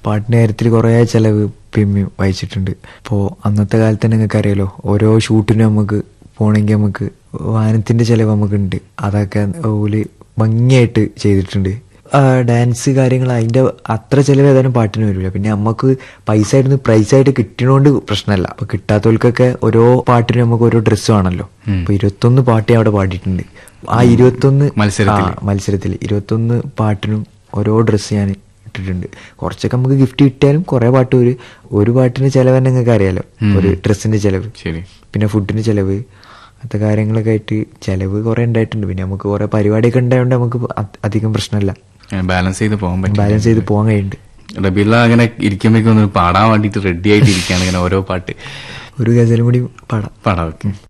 പാട്ടിന്റെ കാര്യത്തിൽ കുറേ ചെലവ് പിമ്മി വഹിച്ചിട്ടുണ്ട് ഇപ്പോൾ അന്നത്തെ കാലത്ത് തന്നെ നിങ്ങൾക്ക് അറിയാലോ ഓരോ ഷൂട്ടിനും നമുക്ക് പോണെങ്കിൽ നമുക്ക് വാഹനത്തിന്റെ ചെലവ് നമുക്കുണ്ട് അതൊക്കെ ഓല് ഭംഗിയായിട്ട് ചെയ്തിട്ടുണ്ട് ആ, ഡാൻസ് കാര്യങ്ങൾ അതിന്റെ അത്ര ചെലവ് ഏതായാലും പാട്ടിന് വരില്ല പിന്നെ നമുക്ക് പൈസ ആയിരുന്നു പ്രൈസ് ആയിട്ട് കിട്ടണോണ്ട് പ്രശ്നമല്ല അപ്പൊ കിട്ടാത്തവർക്കൊക്കെ ഓരോ പാട്ടിനും നമുക്ക് ഓരോ ഡ്രസ്സ് വേണമല്ലോ അപ്പൊ ഇരുപത്തൊന്ന് പാട്ട് ഞാൻ അവിടെ പാടിയിട്ടുണ്ട് ആ ഇരുപത്തൊന്ന് മത്സരത്തില്? ആ, മത്സരത്തിൽ ഇരുപത്തൊന്ന് പാട്ടിനും ഓരോ ഡ്രസ്സ് ഞാൻ ഇട്ടിട്ടുണ്ട് കുറച്ചൊക്കെ നമുക്ക് ഗിഫ്റ്റ് കിട്ടിയാലും കുറെ പാട്ട് ഒരു ഒരു പാട്ടിന് ചെലവ് തന്നെ നിങ്ങൾക്ക് അറിയാലോ ഒരു ഡ്രസ്സിന്റെ ചെലവ് ശരി പിന്നെ ഫുഡിന് ചെലവ് അങ്ങനത്തെ കാര്യങ്ങളൊക്കെ ആയിട്ട് ചെലവ് കുറെ ഉണ്ടായിട്ടുണ്ട് പിന്നെ നമുക്ക് കുറെ പരിപാടിയൊക്കെ ഉണ്ടായതുകൊണ്ട് നമുക്ക് അ- അധികം പ്രശ്നമല്ല ബാലൻസ് ചെയ്ത് പോകാൻ പറ്റും ബാലൻസ് ചെയ്ത് പോകാൻ കഴിയുന്നുണ്ട് റബീല അങ്ങനെ ഇരിക്കുമ്പോഴേക്കും ഒന്ന് പാടാൻ വേണ്ടിട്ട് റെഡി ആയിട്ട് ഇരിക്കുകയാണ് ഇങ്ങനെ ഓരോ പാട്ട് ഒരു ഗസലും കൂടി പാടാം പാടാം ഓക്കെ